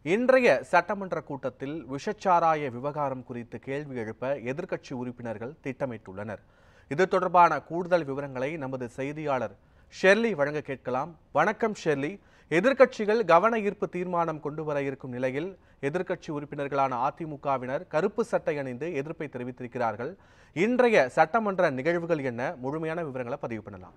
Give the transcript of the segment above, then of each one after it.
இன்றைய சட்டமன்ற கூட்டத்தில் விஷச்சாராய விவகாரம் குறித்து கேள்வி எழுப்ப எதிர்க்கட்சி உறுப்பினர்கள் திட்டமிட்டுள்ளனர் இது தொடர்பான கூடுதல் விவரங்களை நமது செய்தியாளர் ஷெர்லி வழங்க கேட்கலாம் வணக்கம் ஷெர்லி எதிர்க்கட்சிகள் கவன ஈர்ப்பு தீர்மானம் கொண்டு வர இருக்கும் நிலையில் எதிர்க்கட்சி உறுப்பினர்களான அதிமுகவினர் கருப்பு சட்டை அணிந்து எதிர்ப்பை தெரிவித்திருக்கிறார்கள் இன்றைய சட்டமன்ற நிகழ்வுகள் என்ன முழுமையான விவரங்களை பதிவு பண்ணலாம்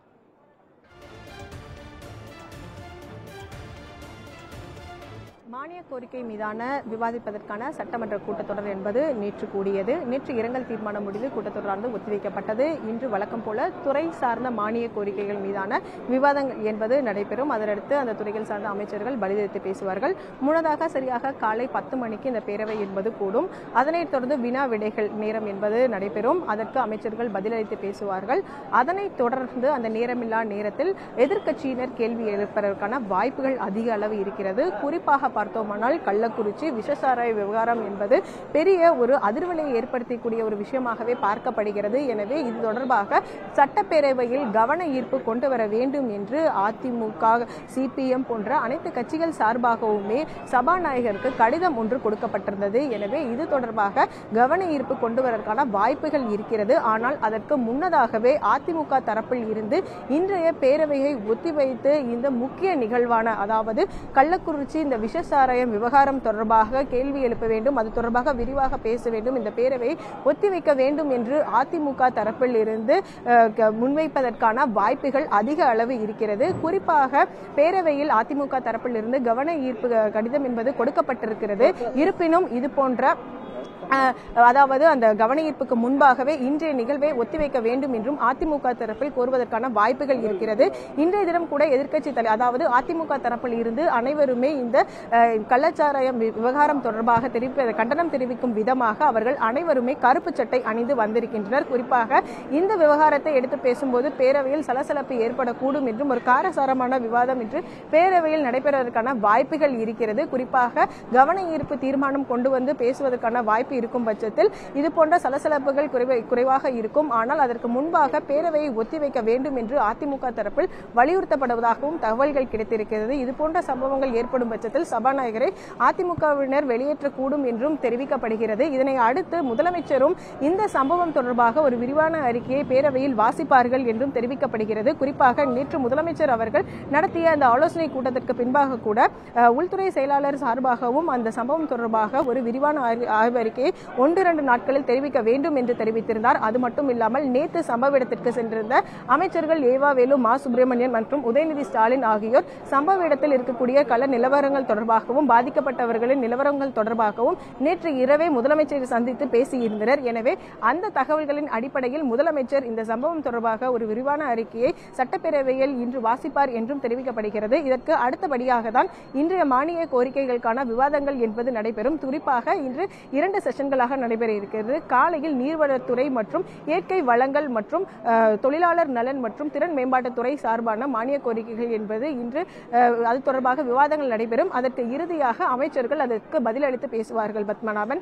மானிய கோரிக்கை மீதான விவாதிப்பதற்கான சட்டமன்ற கூட்டத்தொடர் என்பது நேற்று கூடியது நேற்று இரங்கல் தீர்மானம் முடிவு கூட்டத்தொடரானது ஒத்திவைக்கப்பட்டது இன்று வழக்கம் போல துறை சார்ந்த மானிய கோரிக்கைகள் மீதான விவாதங்கள் என்பது நடைபெறும் அதனடுத்து அந்த துறைகள் சார்ந்த அமைச்சர்கள் பதிலளித்து பேசுவார்கள் முன்னதாக சரியாக காலை பத்து மணிக்கு இந்த பேரவை என்பது கூடும் அதனைத் தொடர்ந்து வினா விடைகள் நேரம் என்பது நடைபெறும் அதற்கு அமைச்சர்கள் பதிலளித்து பேசுவார்கள் அதனைத் தொடர்ந்து அந்த நேரமில்லா நேரத்தில் எதிர்க்கட்சியினர் கேள்வி எழுப்பதற்கான வாய்ப்புகள் அதிக அளவு இருக்கிறது குறிப்பாக பார்த்தோமானால் கள்ளக்குறிச்சி விஷசாராய விவகாரம் என்பது பெரிய ஒரு அதிர்வலையை ஏற்படுத்தக்கூடிய ஒரு விஷயமாகவே பார்க்கப்படுகிறது எனவே இது தொடர்பாக சட்டப்பேரவையில் கவன ஈர்ப்பு கொண்டு வர வேண்டும் என்று அதிமுக சிபிஎம் போன்ற அனைத்து கட்சிகள் சார்பாகவுமே சபாநாயகருக்கு கடிதம் ஒன்று கொடுக்கப்பட்டிருந்தது எனவே இது தொடர்பாக கவன ஈர்ப்பு கொண்டு வருவதற்கான வாய்ப்புகள் இருக்கிறது ஆனால் அதற்கு முன்னதாகவே அதிமுக தரப்பில் இருந்து இன்றைய பேரவையை ஒத்திவைத்து இந்த முக்கிய நிகழ்வான அதாவது கள்ளக்குறிச்சி இந்த விஷசாராயம் விவகாரம் தொடர்பாக கேள்வி எழுப்ப வேண்டும் அது தொடர்பாக விரிவாக பேச வேண்டும் இந்த பேரவையை ஒத்திவைக்க வேண்டும் என்று அதிமுக தரப்பில் இருந்து அஹ், க- முன்வைப்பதற்கான வாய்ப்புகள் அதிக அளவு இருக்கிறது குறிப்பாக பேரவையில் அதிமுக தரப்பில் இருந்து கவன ஈர்ப்பு க- கடிதம் என்பது கொடுக்கப்பட்டிருக்கிறது இருப்பினும் இது போன்ற அஹ், அதாவது அந்த கவன ஈர்ப்புக்கு முன்பாகவே இன்றைய நிகழ்வை ஒத்திவைக்க வேண்டும் என்றும் அதிமுக தரப்பில் கோருவதற்கான வாய்ப்புகள் இருக்கிறது இன்றைய தினம் கூட எதிர்க்கட்சி தலை அதாவது அதிமுக தரப்பில் இருந்து அனைவருமே இந்த அஹ், கள்ளச்சாராயம் வி- விவகாரம் தொடர்பாக தெரிவிப்ப கண்டனம் தெரிவிக்கும் விதமாக அவர்கள் அனைவருமே கருப்பு சட்டை அணிந்து வந்திருக்கின்றனர் குறிப்பாக இந்த விவகாரத்தை எடுத்து பேசும்போது பேரவையில் சலசலப்பு ஏற்படக்கூடும் என்றும் ஒரு காரசாரமான விவாதம் என்று பேரவையில் நடைபெறுவதற்கான வாய்ப்புகள் இருக்கிறது குறிப்பாக கவன ஈர்ப்பு தீர்மானம் கொண்டு வந்து பேசுவதற்கான வாய்ப்பு இருக்கும் பட்சத்தில் இது போன்ற சலசலப்புகள் குறைவை- குறைவாக இருக்கும் ஆனால் அதற்கு முன்பாக பேரவையை ஒத்திவைக்க வேண்டும் என்று அதிமுக தரப்பில் வலியுறுத்தப்படுவதாகவும் தகவல்கள் கிடைத்திருக்கிறது இது போன்ற சம்பவங்கள் ஏற்படும் பட்சத்தில் சபாநாயகரை அதிமுகவினர் வெளியேற்றக்கூடும் என்றும் தெரிவிக்கப்படுகிறது இதனை அடுத்து முதலமைச்சரும் இந்த சம்பவம் தொடர்பாக ஒரு விரிவான அறிக்கையை பேரவையில் வாசிப்பார்கள் என்றும் தெரிவிக்கப்படுகிறது குறிப்பாக நேற்று முதலமைச்சர் அவர்கள் நடத்திய அந்த ஆலோசனை கூட்டத்திற்கு பின்பாக கூட அஹ், உள்துறை செயலாளர் சார்பாகவும் அந்த சம்பவம் தொடர்பாக ஒரு விரிவான ஆய்வு- ஆய்வு அறிக்கையை ஒன்று இரண்டு நாட்களில் தெரிவிக்க வேண்டும் என்று தெரிவித்திருந்தார் அது மட்டும் இல்லாமல் நேற்று சம்பவ இடத்திற்கு சென்றிருந்த அமைச்சர்கள் ஏவா வேலு மா சுப்பிரமணியன் மற்றும் உதயநிதி ஸ்டாலின் ஆகியோர் சம்பவ இடத்தில் இருக்கக்கூடிய கள நிலவரங்கள் தொடர்பாகவும் பாதிக்கப்பட்டவர்களின் நிலவரங்கள் தொடர்பாகவும் நேற்று இரவே முதலமைச்சரை சந்தித்து பேசியிருந்தனர் எனவே அந்த தகவல்களின் அடிப்படையில் முதலமைச்சர் இந்த சம்பவம் தொடர்பாக ஒரு விரிவான அறிக்கையை சட்டப்பேரவையில் இன்று வாசிப்பார் என்றும் தெரிவிக்கப்படுகிறது இதற்கு அடுத்தபடியாக தான் இன்றைய மானிய கோரிக்கைகளுக்கான விவாதங்கள் என்பது நடைபெறும் குறிப்பாக இன்று இரண்டு செஷன்களாக நடைபெற இருக்கிறது காலையில் நீர்வளத்துறை மற்றும் இயற்கை வளங்கள் மற்றும் அஹ், தொழிலாளர் நலன் மற்றும் திறன் மேம்பாட்டுத்துறை சார்பான மானிய கோரிக்கைகள் என்பது இன்று அஹ், அது தொடர்பாக விவாதங்கள் நடைபெறும் அதற்கு இறுதியாக அமைச்சர்கள் அதற்கு பதிலளித்து பேசுவார்கள் பத்மநாபன்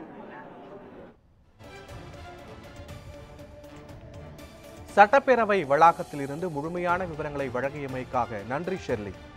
சட்டப்பேரவை வளாகத்தில் இருந்து முழுமையான விவரங்களை வழங்கியமைக்காக நன்றி ஷெர்லி